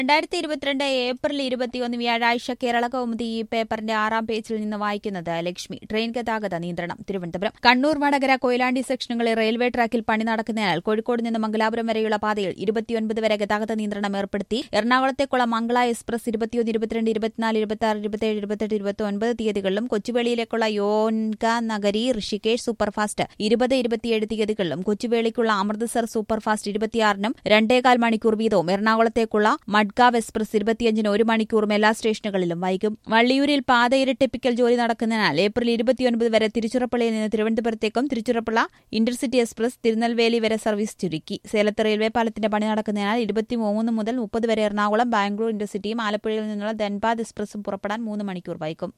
രണ്ടായിരത്തി ഇരുപത്തിരണ്ട് ഏപ്രിൽ ഇരുപത്തിയൊന്ന് വ്യാഴാഴ്ച കേരള കൗമുദി ഈ പേപ്പറിന്റെ ആറാം പേജിൽ നിന്ന് വായിക്കുന്നത് ലക്ഷ്മി ട്രെയിൻ ഗതാഗത നിയന്ത്രണം തിരുവനന്തപുരം കണ്ണൂർ വടകര കൊയിലാണ്ടി സെക്ഷനുകളിൽ റെയിൽവേ ട്രാക്കിൽ പണി നടക്കുന്നതിനാൽ കോഴിക്കോട് നിന്ന് മംഗലാപുരം വരെയുള്ള പാതയിൽ ഇരുപത്തിയൊൻപത് വരെ ഗതാഗത നിയന്ത്രണം ഏർപ്പെടുത്തി എറണാകുളത്തേക്കുള്ള മംഗള എക്സ്പ്രസ് ഇരുപത്തിയൊന്ന് ഇരുപത്തിരണ്ട് ഇരുപത്തിനാല് ഇരുപത്തി ആറ് ഇരുപത്തിയേഴ് ഇരുപത്തെട്ട് ഇരുപത്തി ഒൻപത് തീയതികളിലും കൊച്ചുവേളിയിലേക്കുള്ള യോൻക നഗരി ഋഷികേഷ് സൂപ്പർഫാസ്റ്റ് ഇരുപത് ഇരുപത്തിയേഴ് തീയതികളിലും കൊച്ചുവേളിക്കുള്ള അമൃത്സർ സൂപ്പർഫാസ്റ്റ് ഇരുപത്തിയാറിനും രണ്ടേകാൽ മണിക്കൂർ വീതവും എറണാകുളത്തേക്കുള്ള മഡ്ഗാവ് എക്സ്പ്രസ് ഇരുപത്തിയഞ്ചിന് ഒരു മണിക്കൂറും എല്ലാ സ്റ്റേഷനുകളിലും വൈകും വള്ളിയൂരിൽ പാത ഇരട്ടിപ്പിക്കൽ ജോലി നടക്കുന്നതിനാൽ ഏപ്രിൽ ഇരുപത്തിയൊൻപത് വരെ തിരുച്ചിറപ്പള്ളിയിൽ നിന്ന് തിരുവനന്തപുരത്തേക്കും തിരുച്ചിറപ്പള്ള ഇന്റർസിറ്റി എക്സ്പ്രസ് തിരുനെൽവേലി വരെ സർവീസ് ചുരുക്കി സേലത്ത് റെയിൽവേ പാലത്തിന്റെ പണി നടക്കുന്നതിനാൽ ഇരുപത്തിമൂന്ന് മുതൽ മുപ്പത് വരെ എറണാകുളം ബാംഗ്ലൂർ ഇന്റർസിറ്റിയും ആലപ്പുഴയിൽ നിന്നുള്ള ധൻബാദ് എക്സ്പ്രസും പുറപ്പെടാൻ മൂന്ന് മണിക്കൂർ വൈകും